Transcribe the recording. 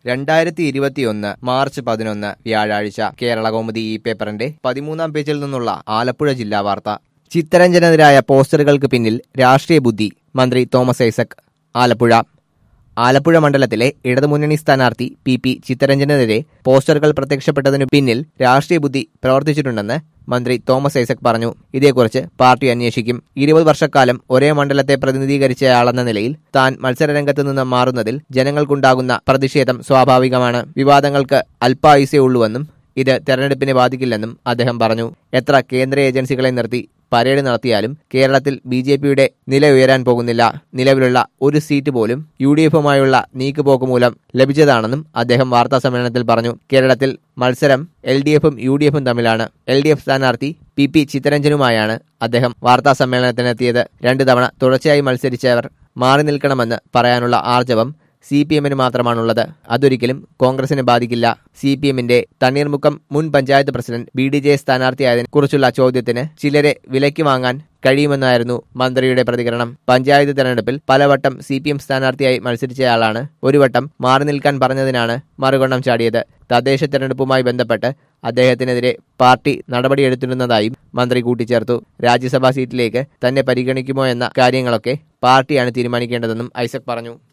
രണ്ടായിരത്തി ഇരുപത്തിയൊന്ന് മാർച്ച് പതിനൊന്ന് വ്യാഴാഴ്ച കേരള കൗമുദി ഈ പേപ്പറിന്റെ പതിമൂന്നാം പേജിൽ നിന്നുള്ള ആലപ്പുഴ ജില്ലാ വാർത്ത ചിത്തരഞ്ജനെതിരായ പോസ്റ്ററുകൾക്ക് പിന്നിൽ രാഷ്ട്രീയ ബുദ്ധി മന്ത്രി തോമസ് ഐസക് ആലപ്പുഴ ആലപ്പുഴ മണ്ഡലത്തിലെ ഇടതുമുന്നണി സ്ഥാനാർത്ഥി പി പി ചിത്തരഞ്ജനെതിരെ പോസ്റ്ററുകൾ പ്രത്യക്ഷപ്പെട്ടതിനു പിന്നിൽ രാഷ്ട്രീയ ബുദ്ധി പ്രവർത്തിച്ചിട്ടുണ്ടെന്ന് മന്ത്രി തോമസ് ഐസക് പറഞ്ഞു ഇതേക്കുറിച്ച് പാർട്ടി അന്വേഷിക്കും ഇരുപത് വർഷക്കാലം ഒരേ മണ്ഡലത്തെ പ്രതിനിധീകരിച്ചയാളെന്ന നിലയിൽ താൻ മത്സരരംഗത്ത് നിന്ന് മാറുന്നതിൽ ജനങ്ങൾക്കുണ്ടാകുന്ന പ്രതിഷേധം സ്വാഭാവികമാണ് വിവാദങ്ങൾക്ക് അല്പായുസേ ഉള്ളുവെന്നും ഇത് തെരഞ്ഞെടുപ്പിനെ ബാധിക്കില്ലെന്നും അദ്ദേഹം പറഞ്ഞു എത്ര കേന്ദ്ര ഏജൻസികളെ നിർത്തി പരേഡ് നടത്തിയാലും കേരളത്തിൽ ബി ജെ പിയുടെ നില ഉയരാൻ പോകുന്നില്ല നിലവിലുള്ള ഒരു സീറ്റ് പോലും യു ഡി എഫുമായുള്ള നീക്കുപോക്ക് മൂലം ലഭിച്ചതാണെന്നും അദ്ദേഹം വാർത്താ സമ്മേളനത്തിൽ പറഞ്ഞു കേരളത്തിൽ മത്സരം എൽ ഡി എഫും യു ഡി എഫും തമ്മിലാണ് എൽ ഡി എഫ് സ്ഥാനാർത്ഥി പി പി ചിത്തരഞ്ജനുമായാണ് അദ്ദേഹം വാർത്താ സമ്മേളനത്തിനെത്തിയത് രണ്ടു തവണ തുടർച്ചയായി മത്സരിച്ചവർ മാറി നിൽക്കണമെന്ന് പറയാനുള്ള ആർജവം സി പി എമ്മിന് മാത്രമാണുള്ളത് അതൊരിക്കലും കോൺഗ്രസിനെ ബാധിക്കില്ല സി പി എമ്മിന്റെ തണ്ണീർമുക്കം മുൻ panchayat president B D J സ്ഥാനാർത്ഥിയായതിനെ കുറിച്ചുള്ള ചോദ്യത്തിന് ചിലരെ വിലയ്ക്ക് വാങ്ങാൻ കഴിയുമെന്നായിരുന്നു മന്ത്രിയുടെ പ്രതികരണം പഞ്ചായത്ത് തെരഞ്ഞെടുപ്പിൽ പലവട്ടം സി പി എം സ്ഥാനാർത്ഥിയായി മത്സരിച്ചയാളാണ് ഒരു വട്ടം മാറി നിൽക്കാൻ പറഞ്ഞതിനാണ് മറുകണ്ണം ചാടിയത് തദ്ദേശ തെരഞ്ഞെടുപ്പുമായി ബന്ധപ്പെട്ട് അദ്ദേഹത്തിനെതിരെ പാർട്ടി നടപടിയെടുത്തിരുന്നതായും മന്ത്രി കൂട്ടിച്ചേർത്തു രാജ്യസഭാ സീറ്റിലേക്ക് തന്നെ പരിഗണിക്കുമോ എന്ന കാര്യങ്ങളൊക്കെ പാർട്ടിയാണ് തീരുമാനിക്കേണ്ടതെന്നും ഐസക് പറഞ്ഞു